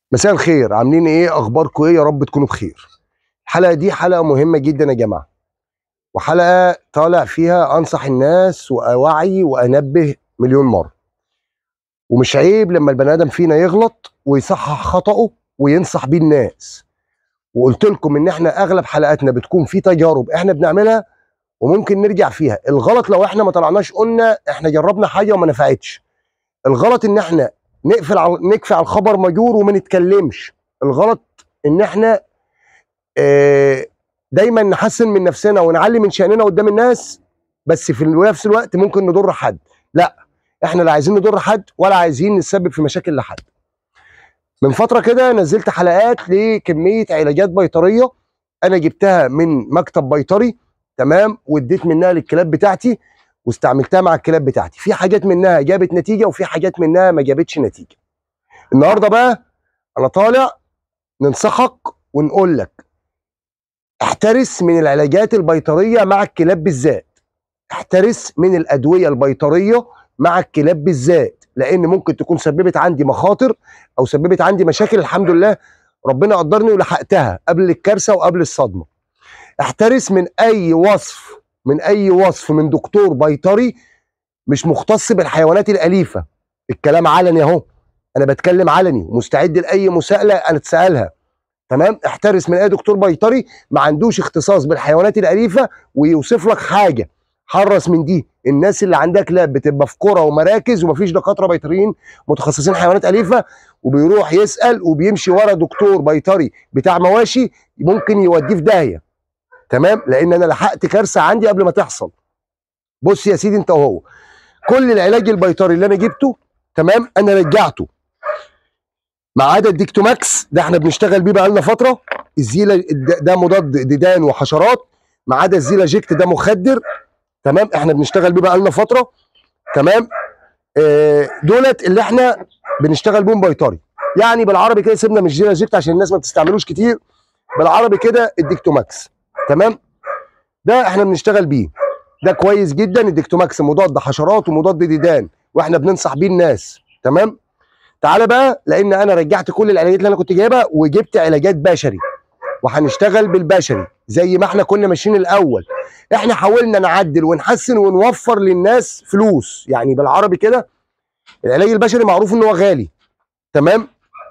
مساء الخير عاملين ايه اخباركم ايه يا رب تكونوا بخير الحلقه دي حلقه مهمه جدا يا جماعه وحلقه طالع فيها انصح الناس واوعي وانبه مليون مره ومش عيب لما البني ادم فينا يغلط ويصحح خطأه وينصح بيه الناس وقلت لكم ان احنا اغلب حلقاتنا بتكون في تجارب احنا بنعملها وممكن نرجع فيها الغلط لو احنا ما طلعناش قلنا احنا جربنا حاجه وما نفعتش الغلط ان احنا نقفل على نكفي على الخبر مجور وما نتكلمش الغلط ان احنا آه، دايما نحسن من نفسنا ونعلي من شأننا قدام الناس بس في نفس الوقت ممكن نضر حد لا احنا لا عايزين نضر حد ولا عايزين نسبب في مشاكل لحد من فتره كده نزلت حلقات لكميه علاجات بيطريه انا جبتها من مكتب بيطري تمام واديت منها للكلاب بتاعتي واستعملتها مع الكلاب بتاعتي في حاجات منها جابت نتيجه وفي حاجات منها ما جابتش نتيجه النهارده بقى انا طالع ننصحك ونقول لك احترس من العلاجات البيطريه مع الكلاب بالذات احترس من الادويه البيطريه مع الكلاب بالذات لان ممكن تكون سببت عندي مخاطر او سببت عندي مشاكل الحمد لله ربنا قدرني ولحقتها قبل الكارثه وقبل الصدمه احترس من اي وصف من اي وصف من دكتور بيطري مش مختص بالحيوانات الاليفه الكلام علني اهو انا بتكلم علني ومستعد لاي مساءله انا اتسالها تمام احترس من اي دكتور بيطري ما عندوش اختصاص بالحيوانات الاليفه ويوصف لك حاجه حرص من دي الناس اللي عندها كلاب بتبقى في قرى ومراكز ومفيش دكاتره بيطريين متخصصين حيوانات اليفه وبيروح يسال وبيمشي ورا دكتور بيطري بتاع مواشي ممكن يوديه في داهيه تمام لان انا لحقت كارثه عندي قبل ما تحصل بص يا سيدي انت وهو كل العلاج البيطري اللي انا جبته تمام انا رجعته ما عدا الديكتوماكس ده احنا بنشتغل بيه بقالنا فتره الزيلا ده- ده مضاد ديدان وحشرات ما عدا الزيلا جيكت ده مخدر تمام احنا بنشتغل بيه بقالنا فتره تمام آه دولت اللي احنا بنشتغل بيهم بيطري يعني بالعربي كده سيبنا من الزيلا جيكت عشان الناس ما بتستعملوش كتير بالعربي كده الديكتوماكس تمام ده احنا بنشتغل بيه ده كويس جدا الديكتوماكس مضاد حشرات ومضاد ديدان واحنا بننصح بيه الناس تمام تعالى بقى لان انا رجعت كل العلاجات اللي انا كنت جايبها وجبت علاجات بشري وهنشتغل بالبشري زي ما احنا كنا ماشيين الاول احنا حاولنا نعدل ونحسن ونوفر للناس فلوس يعني بالعربي كده العلاج البشري معروف ان هو غالي تمام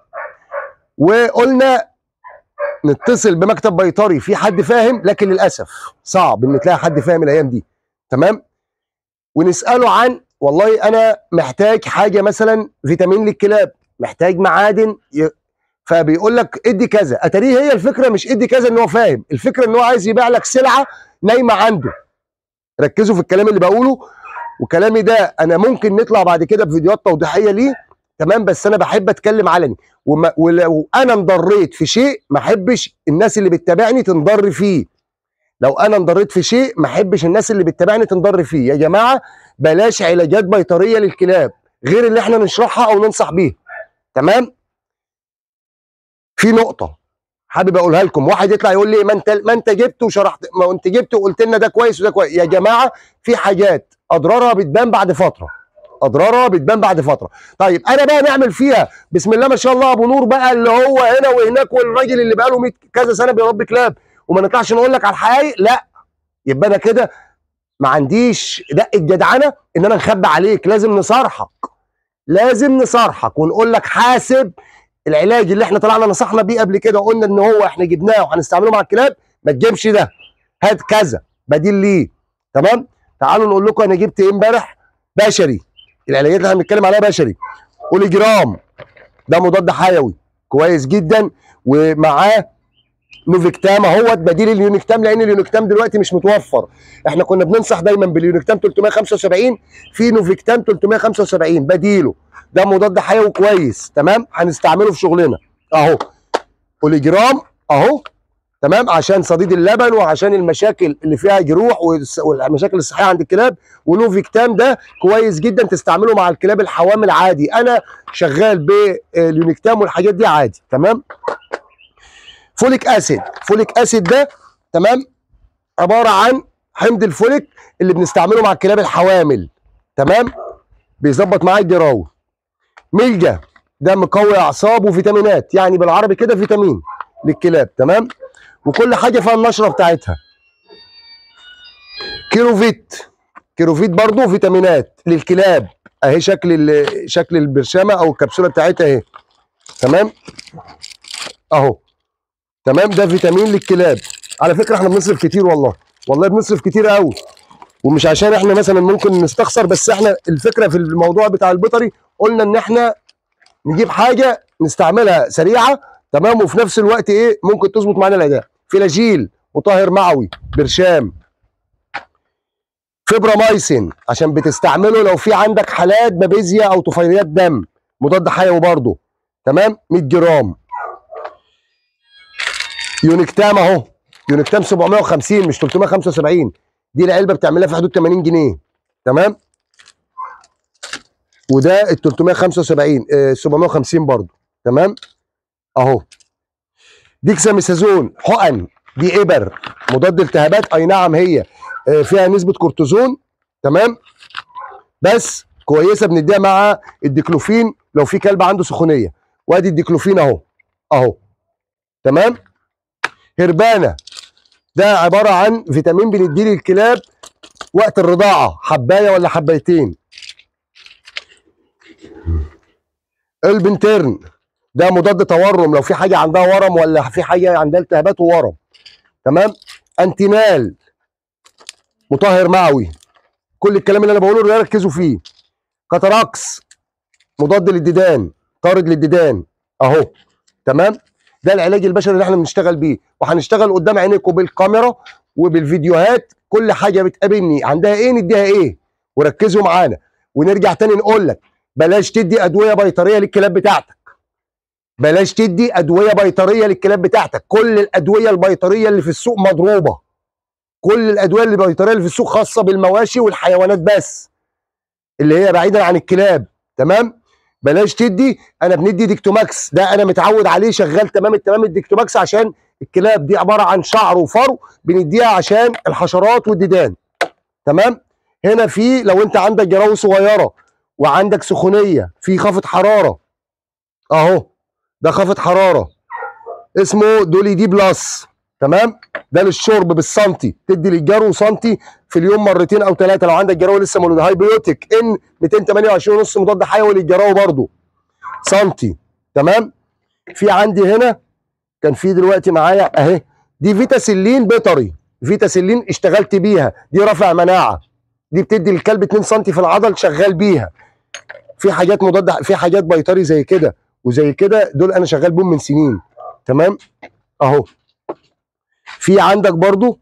وقلنا نتصل بمكتب بيطري في حد فاهم لكن للاسف صعب ان تلاقي حد فاهم الايام دي تمام ونساله عن والله انا محتاج حاجه مثلا فيتامين للكلاب محتاج معادن ي... فبيقول لك ادي كذا اتاريه هي الفكره مش ادي كذا ان هو فاهم الفكره ان هو عايز يبيع لك سلعه نايمه عنده ركزوا في الكلام اللي بقوله وكلامي ده انا ممكن نطلع بعد كده بفيديوهات توضيحيه ليه تمام بس انا بحب اتكلم علني وما ولو انا انضريت في شيء ما احبش الناس اللي بتتابعني تنضر فيه لو انا انضريت في شيء ما احبش الناس اللي بتتابعني تنضر فيه يا جماعه بلاش علاجات بيطريه للكلاب غير اللي احنا نشرحها او ننصح بيها تمام في نقطه حابب اقولها لكم واحد يطلع يقول لي ما انت ما انت جبت وشرحت ما انت جبت وقلت لنا ده كويس وده كويس يا جماعه في حاجات اضرارها بتبان بعد فتره اضرارها بتبان بعد فتره طيب انا بقى نعمل فيها بسم الله ما شاء الله ابو نور بقى اللي هو هنا وهناك والراجل اللي بقى له 100 كذا سنه بيربي كلاب وما نطلعش نقول لك على الحقائق لا يبقى انا كده ما عنديش دقه جدعنه ان انا نخبي عليك لازم نصارحك لازم نصارحك ونقول لك حاسب العلاج اللي احنا طلعنا نصحنا بيه قبل كده وقلنا ان هو احنا جبناه وهنستعمله مع الكلاب ما تجيبش ده هات كذا بديل ليه تمام تعالوا نقول لكم انا جبت ايه امبارح بشري العلاجات اللي احنا بنتكلم عليها بشري اوليجرام ده مضاد حيوي كويس جدا ومعاه نوفيكتام اهوت بديل اليونيكتام لان اليونيكتام دلوقتي مش متوفر احنا كنا بننصح دايما باليونيكتام 375 في نوفيكتام 375 بديله ده مضاد حيوي كويس تمام هنستعمله في شغلنا اهو اوليجرام اهو تمام عشان صديد اللبن وعشان المشاكل اللي فيها جروح والس- والمشاكل الصحيه عند الكلاب ونوفيكتام ده كويس جدا تستعمله مع الكلاب الحوامل عادي انا شغال باليونيكتام والحاجات دي عادي تمام فوليك اسيد فوليك اسيد ده تمام عباره عن حمض الفوليك اللي بنستعمله مع الكلاب الحوامل تمام بيظبط معاك الجراوه ملجا ده مقوي اعصاب وفيتامينات يعني بالعربي كده فيتامين للكلاب تمام وكل حاجه فيها النشره بتاعتها كيروفيت كيروفيت برضو فيتامينات للكلاب اهي شكل ال- شكل البرشامه او الكبسوله بتاعتها اهي تمام اهو تمام ده فيتامين للكلاب على فكره احنا بنصرف كتير والله والله بنصرف كتير قوي ومش عشان احنا مثلا ممكن نستخسر بس احنا الفكره في الموضوع بتاع البيطري قلنا ان احنا نجيب حاجه نستعملها سريعه تمام وفي نفس الوقت ايه ممكن تظبط معانا الاداء فلاجيل مطهر معوي برشام فيبرامايسين عشان بتستعمله لو في عندك حالات بابيزيا او طفيليات دم مضاد حيوي برضه تمام 100 جرام يونيكتام اهو يونيكتام 750 مش 375 دي العلبه بتعملها في حدود 80 جنيه تمام وده ال 375 آه 750 برضه تمام اهو ديكساميثازون حقن دي ابر مضاد التهابات اي نعم هي آه فيها نسبه كورتيزون تمام بس كويسه بنديها مع الديكلوفين لو في كلب عنده سخونيه وادي الديكلوفين اهو اهو تمام هربانه ده عباره عن فيتامين بنديه للكلاب وقت الرضاعه حبايه ولا حبايتين البنترن ده مضاد تورم لو في حاجه عندها ورم ولا في حاجه عندها التهابات وورم تمام انتينال مطهر معوي كل الكلام اللي انا بقوله ده ركزوا فيه كاتاراكس مضاد للديدان طارد للديدان اهو تمام ده العلاج البشري اللي احنا بنشتغل بيه وهنشتغل قدام عينيكم بالكاميرا وبالفيديوهات كل حاجه بتقابلني عندها ايه نديها ايه وركزوا معانا ونرجع تاني نقول لك بلاش تدي ادويه بيطريه للكلاب بتاعتك بلاش تدي ادويه بيطريه للكلاب بتاعتك كل الادويه البيطريه اللي في السوق مضروبه كل الادويه البيطريه اللي في السوق خاصه بالمواشي والحيوانات بس اللي هي بعيدا عن الكلاب تمام بلاش تدي انا بندي ديكتوماكس ده انا متعود عليه شغال تمام التمام الديكتوماكس عشان الكلاب دي عباره عن شعر وفرو بنديها عشان الحشرات والديدان تمام هنا في لو انت عندك جراوي صغيره وعندك سخونيه في خافض حراره اهو ده خافض حراره اسمه دولي دي بلس تمام ده للشرب بالسنتي تدي للجرو سنتي في اليوم مرتين او ثلاثه لو عندك جراوي لسه مولوده هايبيوتيك ان 228 ونص مضاد حيوي للجراوي برضو سنتي تمام في عندي هنا كان في دلوقتي معايا اهي دي فيتاسيلين بيطري فيتاسيلين اشتغلت بيها دي رافع مناعه دي بتدي للكلب 2 سم في العضل شغال بيها في حاجات مضاد في حاجات بيطري زي كده وزي كده دول انا شغال بيهم من سنين تمام اهو في عندك برضو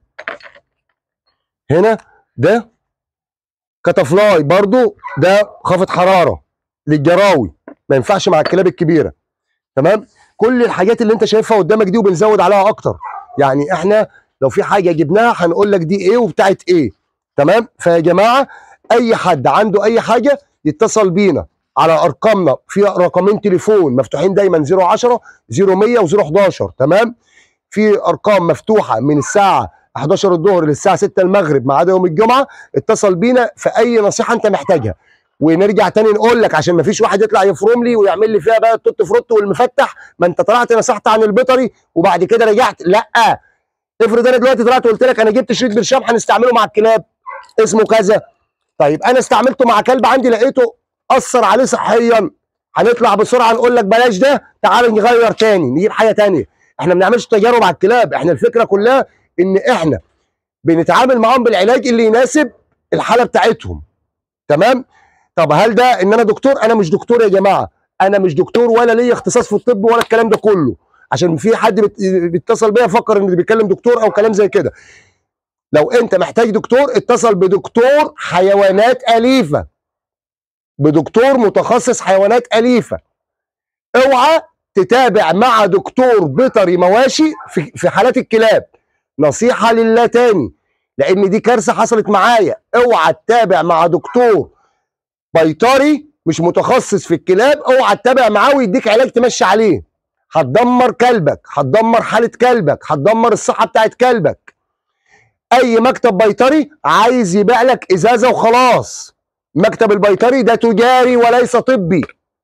هنا ده كتفلاي برضو ده خافض حراره للجراوي ما ينفعش مع الكلاب الكبيره تمام كل الحاجات اللي انت شايفها قدامك دي وبنزود عليها اكتر يعني احنا لو في حاجه جبناها هنقول لك دي ايه وبتاعت ايه تمام فيا جماعه اي حد عنده اي حاجه يتصل بينا على ارقامنا في رقمين تليفون مفتوحين دايما 010 0100 و011 تمام في ارقام مفتوحه من الساعه 11 الظهر للساعه 6 المغرب ما عدا يوم الجمعه اتصل بينا في اي نصيحه انت محتاجها ونرجع تاني نقول لك عشان ما فيش واحد يطلع يفرم لي ويعمل لي فيها بقى التوت فروت والمفتح ما انت طلعت نصحت عن البيطري وبعد كده رجعت لا افرض انا دلوقتي طلعت قلت لك انا جبت شريط برشام هنستعمله مع الكلاب اسمه كذا طيب انا استعملته مع كلب عندي لقيته اثر عليه صحيا هنطلع بسرعه نقول لك بلاش ده تعال نغير تاني نجيب حاجه تانيه احنا ما بنعملش تجارب على الكلاب احنا الفكره كلها ان احنا بنتعامل معاهم بالعلاج اللي يناسب الحاله بتاعتهم تمام طب هل ده ان انا دكتور انا مش دكتور يا جماعه انا مش دكتور ولا ليا اختصاص في الطب ولا الكلام ده كله عشان في حد بت- بيتصل بيا فكر ان بيتكلم دكتور او كلام زي كده لو انت محتاج دكتور اتصل بدكتور حيوانات اليفه بدكتور متخصص حيوانات اليفه اوعى تتابع مع دكتور بيطري مواشي في في حالات الكلاب نصيحه لله تاني لان دي كارثه حصلت معايا اوعى تتابع مع دكتور بيطري مش متخصص في الكلاب اوعى تتابع معاه ويديك علاج تمشي عليه هتدمر كلبك هتدمر حاله كلبك هتدمر الصحه بتاعت كلبك اي مكتب بيطري عايز يبيع لك ازازه وخلاص مكتب البيطري ده تجاري وليس طبي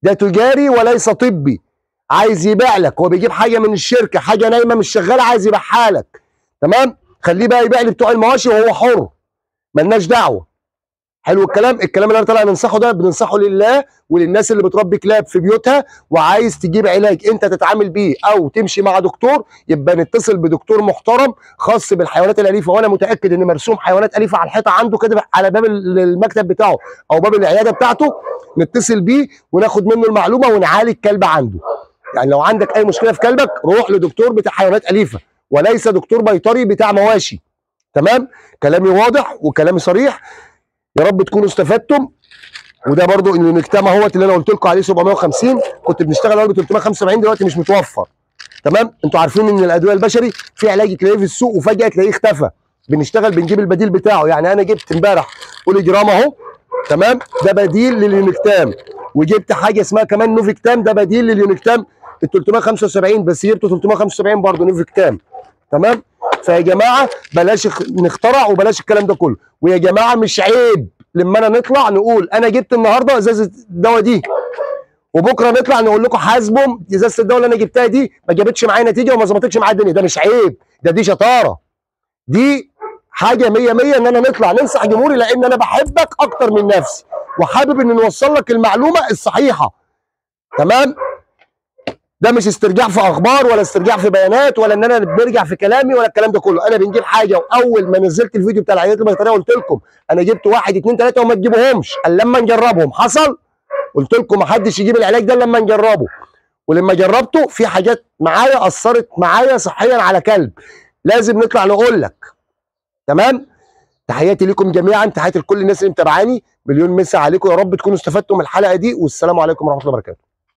ده تجاري وليس طبي عايز يبيع لك هو بيجيب حاجه من الشركه حاجه نايمه مش شغاله عايز يبيعها لك تمام خليه بقى يبيع لي بتوع المواشي وهو حر ملناش دعوه حلو الكلام الكلام اللي انا طالع ننصحه ده بننصحه لله وللناس اللي بتربي كلاب في بيوتها وعايز تجيب علاج انت تتعامل بيه او تمشي مع دكتور يبقى نتصل بدكتور محترم خاص بالحيوانات الاليفه وانا متاكد ان مرسوم حيوانات اليفه على الحيطه عنده كده على باب المكتب بتاعه او باب العياده بتاعته نتصل بيه وناخد منه المعلومه ونعالج كلب عنده يعني لو عندك اي مشكله في كلبك روح لدكتور بتاع حيوانات اليفه وليس دكتور بيطري بتاع مواشي تمام كلامي واضح وكلامي صريح يا رب تكونوا استفدتم وده برضو اليونيكتام اهوت اللي انا قلت لكم عليه 750 كنت بنشتغل اول ب 375 دلوقتي مش متوفر تمام انتوا عارفين ان الادويه البشري في علاج تلاقيه في السوق وفجاه تلاقيه اختفى بنشتغل بنجيب البديل بتاعه يعني انا جبت امبارح بولي جرام اهو تمام ده بديل لليونيكتام وجبت حاجه اسمها كمان نوفيكتام ده بديل لليونيكتام ال 375 بس جبته 375 برضه نوفيكتام تمام فيا جماعه بلاش نخترع وبلاش الكلام ده كله ويا جماعه مش عيب لما انا نطلع نقول انا جبت النهارده ازازه الدواء دي وبكره نطلع نقول لكم حاسبوا ازازه الدواء اللي انا جبتها دي ما جابتش معايا نتيجه وما ظبطتش معايا الدنيا ده مش عيب ده دي شطاره دي حاجه 100 100 ان انا نطلع ننصح جمهوري لان انا بحبك اكتر من نفسي وحابب ان نوصل لك المعلومه الصحيحه تمام ده مش استرجاع في اخبار ولا استرجاع في بيانات ولا ان انا برجع في كلامي ولا الكلام ده كله انا بنجيب حاجه واول ما نزلت الفيديو بتاع العيادات البيطريه قلت لكم انا جبت واحد اثنين ثلاثه وما تجيبوهمش الا لما نجربهم حصل قلت لكم ما حدش يجيب العلاج ده لما نجربه ولما جربته في حاجات معايا اثرت معايا صحيا على كلب لازم نطلع نقول لك تمام تحياتي لكم جميعا تحياتي لكل الناس اللي متابعاني مليون مسا عليكم يا رب تكونوا استفدتوا من الحلقه دي والسلام عليكم ورحمه الله وبركاته